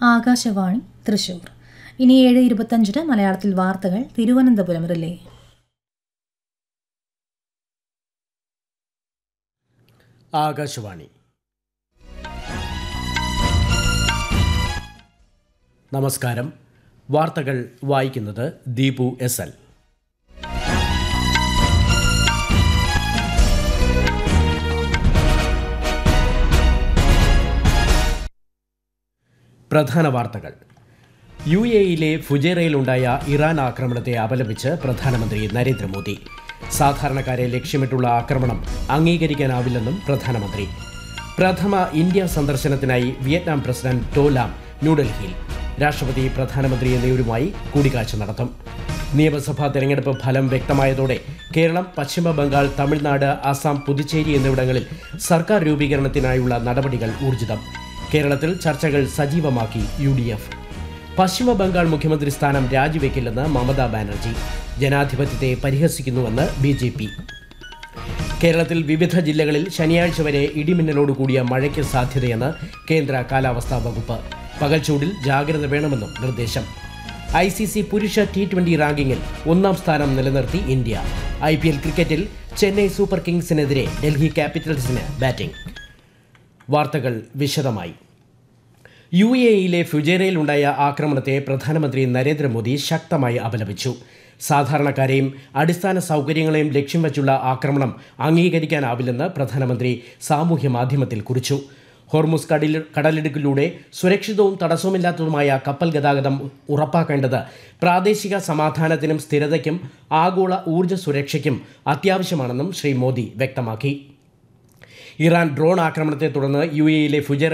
ആകാശവാണി തൃശൂർ ഇനി ഏഴ് ഇരുപത്തഞ്ചിന് മലയാളത്തിൽ വാർത്തകൾ തിരുവനന്തപുരം റിലേ ആകാശവാണി നമസ്കാരം വാർത്തകൾ വായിക്കുന്നത് ദീപു എസ് എൽ പ്രധാന വാർത്തകൾ യു എയിലെ ഫുജേറയിലുണ്ടായ ഇറാൻ ആക്രമണത്തെ അപലപിച്ച് പ്രധാനമന്ത്രി നരേന്ദ്രമോദി സാധാരണക്കാരെ ലക്ഷ്യമിട്ടുള്ള ആക്രമണം അംഗീകരിക്കാനാവില്ലെന്നും പ്രധാനമന്ത്രി പ്രഥമ ഇന്ത്യ സന്ദർശനത്തിനായി വിയറ്റ്നാം പ്രസിഡന്റ് ടോലാം ന്യൂഡൽഹിയിൽ രാഷ്ട്രപതി പ്രധാനമന്ത്രി എന്നിവരുമായി കൂടിക്കാഴ്ച നടത്തും നിയമസഭാ തെരഞ്ഞെടുപ്പ് ഫലം വ്യക്തമായതോടെ കേരളം പശ്ചിമ ബംഗാൾ തമിഴ്നാട് അസം പുതുച്ചേരി എന്നിവിടങ്ങളിൽ സർക്കാർ രൂപീകരണത്തിനായുള്ള നടപടികൾ ഊർജിതം കേരളത്തിൽ ചർച്ചകൾ സജീവമാക്കി യു ഡി എഫ് പശ്ചിമ ബംഗാൾ മുഖ്യമന്ത്രി സ്ഥാനം രാജിവെക്കില്ലെന്ന് മമതാ ബാനർജി ജനാധിപത്യത്തെ പരിഹസിക്കുന്നുവെന്ന് ബി ജെ പി കേരളത്തിൽ വിവിധ ജില്ലകളിൽ ശനിയാഴ്ച വരെ ഇടിമിന്നലോട് കൂടിയ മഴയ്ക്ക് സാധ്യതയെന്ന് കേന്ദ്ര കാലാവസ്ഥാ വകുപ്പ് പകൽച്ചൂടിൽ ജാഗ്രത വേണമെന്നും നിർദ്ദേശം ഐ സി സി പുരുഷ ടി ട്വന്റി റാങ്കിങ്ങിൽ ഒന്നാം സ്ഥാനം നിലനിർത്തി ഇന്ത്യ ഐ പി എൽ ക്രിക്കറ്റിൽ ചെന്നൈ സൂപ്പർ കിങ്സിനെതിരെ ഡൽഹി ക്യാപിറ്റൽസിന് ബാറ്റിംഗ് വാർത്തകൾ വിശദമായി യു എ ഇയിലെ ഫുജേറയിലുണ്ടായ ആക്രമണത്തെ പ്രധാനമന്ത്രി നരേന്ദ്രമോദി ശക്തമായി അപലപിച്ചു സാധാരണക്കാരെയും അടിസ്ഥാന സൗകര്യങ്ങളെയും ലക്ഷ്യം വെച്ചുള്ള ആക്രമണം അംഗീകരിക്കാനാവില്ലെന്ന് പ്രധാനമന്ത്രി സാമൂഹ്യ മാധ്യമത്തിൽ കുറിച്ചു ഹോർമുസ് കടൽ കടലിടുക്കിലൂടെ സുരക്ഷിതവും തടസ്സവുമില്ലാത്തതുമായ കപ്പൽ ഗതാഗതം ഉറപ്പാക്കേണ്ടത് പ്രാദേശിക സമാധാനത്തിനും സ്ഥിരതയ്ക്കും ആഗോള ഊർജ്ജ സുരക്ഷയ്ക്കും അത്യാവശ്യമാണെന്നും ശ്രീ മോദി വ്യക്തമാക്കി ഇറാൻ ഡ്രോൺ ആക്രമണത്തെ തുടർന്ന് യു എയിലെ ഫുജറ